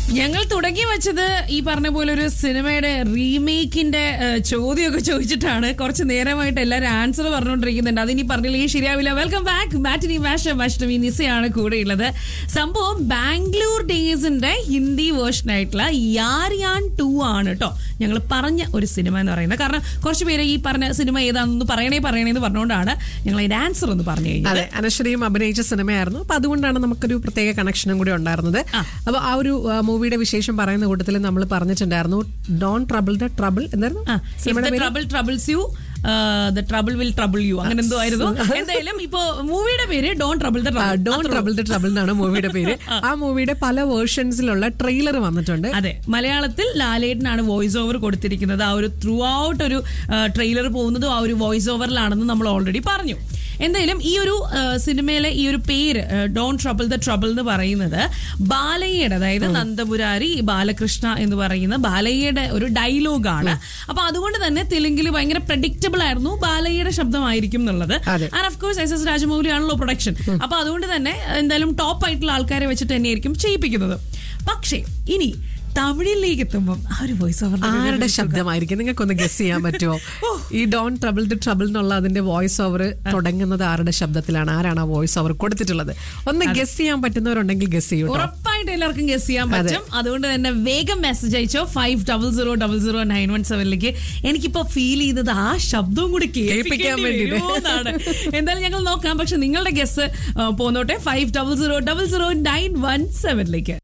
ഞങ്ങൾ തുടങ്ങി വെച്ചത് ഈ പറഞ്ഞ പോലെ ഒരു സിനിമയുടെ റീമേക്കിന്റെ ഏഹ്, ചോദ്യമൊക്കെ ചോദിച്ചിട്ടാണ് കുറച്ച് നേരമായിട്ട് എല്ലാവരും ആൻസർ പറഞ്ഞുകൊണ്ടിരിക്കുന്നുണ്ട് അതിനി പറഞ്ഞില്ലെങ്കിൽ ശരിയാവില്ല വെൽക്കം ബാക്ക് മാറ്റിനി മാഷ അഷ്ടമി നിസയാണ് കൂടെയുള്ളത് സംഭവം ബാംഗ്ലൂർ ഡേയ്സിന്റെ ഹിന്ദി വേർഷൻ ആയിട്ടുള്ള യാർ യാൻ ടു ആണ് കേട്ടോ ഞങ്ങൾ പറഞ്ഞ ഒരു സിനിമ എന്ന് പറയുന്നത് കാരണം കുറച്ച് പേര് ഈ പറഞ്ഞ സിനിമ ഏതാണെന്ന് പറയണേ പറയണേ എന്ന് പറഞ്ഞുകൊണ്ടാണ് ഞങ്ങൾ അതിന്റെ ആൻസർ ഒന്ന് പറഞ്ഞു കഴിഞ്ഞത് അതെ അനശ്വരിയും അഭിനയിച്ച സിനിമയായിരുന്നു അപ്പൊ അതുകൊണ്ടാണ് നമുക്കൊരു പ്രത്യേക കണക്ഷനും കൂടി ഉണ്ടായിരുന്നത് അപ്പൊ ആ ഒരു ആ, മൂവിയുടെ വിശേഷം പറയുന്ന കൂട്ടത്തിൽ നമ്മൾ പറഞ്ഞിട്ടുണ്ടായിരുന്നു ഡോൺ ട്രബിൾ ദ ട്രബിൾ എന്തായിരുന്നു സിനിമയുടെ പേര് trouble troubles you the trouble will trouble you അങ്ങനെ എന്തോ ആയിരുന്നു എന്തായാലും ഇപ്പോ മൂവിയുടെ പേര് don trouble the don trouble the trouble എന്നാണ് മൂവിയുടെ പേര് ആ മൂവിയുടെ പല വേർഷൻസിലുള്ള ട്രെയിലർ വന്നിട്ടുണ്ട് അതെ മലയാളത്തിൽ ലാലേട്ടനാണ് വോയിസ് ഓവർ കൊടുത്തിരിക്കുന്നത് ആ ഒരു ത്രൂ ഔട്ട് ഒരു ട്രെയിലർ പോകുന്നതും ആ ഒരു വോയിസ് ഓവറിലാണെന്ന് നമ്മൾ ഓൾറെഡി പറഞ്ഞു എന്തായാലും ഈ ഒരു ആ, സിനിമയിലെ ഈ ഒരു പേര് ഡോൺ ട്രബിൾ ദ ട്രബിൾ എന്ന് പറയുന്നത് ബാലയ്യയുടെ അതായത് നന്ദപുരാരി ബാലകൃഷ്ണ എന്ന് പറയുന്ന ബാലയ്യയുടെ ഒരു ഡയലോഗാണ് അപ്പൊ അതുകൊണ്ട് തന്നെ തെലുങ്കിൽ ഭയങ്കര പ്രഡിക്റ്റബിൾ ആയിരുന്നു ബാലയ്യയുടെ ശബ്ദമായിരിക്കും എന്നുള്ളത് അതെ. And of course S S Rajamouli ആണല്ലോ പ്രൊഡക്ഷൻ അപ്പൊ അതുകൊണ്ട് തന്നെ എന്തായാലും ടോപ്പ് ആയിട്ടുള്ള ആൾക്കാരെ വെച്ചിട്ട് തന്നെയായിരിക്കും ചെയ്യിപ്പിക്കുന്നത് പക്ഷേ ഇനി തമിഴിലേക്ക് എത്തുമ്പോൾ ആ ഒരു വോയിസ് ഓവർ ആരുടെ ശബ്ദമായിരിക്കും നിങ്ങൾക്കൊന്ന് ഗസ് ചെയ്യാൻ പറ്റുമോ ഈ ഡോൺ ട്രബിൾ ദ ട്രബിൾ എന്നുള്ള അതിന്റെ വോയിസ് ഓവർ തുടങ്ങുന്നത് ആരുടെ ശബ്ദത്തിലാണ് ആരാണ് ആ വോയിസ് ഓവർ കൊടുത്തിട്ടുള്ളത് ഒന്ന് ഗസ് ചെയ്യാൻ പറ്റുന്നവരുണ്ടെങ്കിൽ ഗസ് ചെയ്യൂ ട്ടോ. ഉറപ്പായിട്ട് എല്ലാവർക്കും ഗസ് ചെയ്യാൻ പറ്റും അതുകൊണ്ട് തന്നെ വേഗം മെസ്സേജ് അയച്ചോ five double zero double zero nine one സെവനിലേക്ക് എനിക്കിപ്പോ ഫീൽ ചെയ്തത് ആ ശബ്ദവും കൂടി കേൾപ്പിക്കാൻ കേൾപ്പിക്കാൻ വേണ്ടിയിട്ട്. വേണ്ടിയിട്ടാണ് എന്തായാലും ഞങ്ങൾ നോക്കാം പക്ഷെ നിങ്ങളുടെ ഗസ് പോന്നോട്ടെ five double zero double zero nine one സെവനിലേക്ക്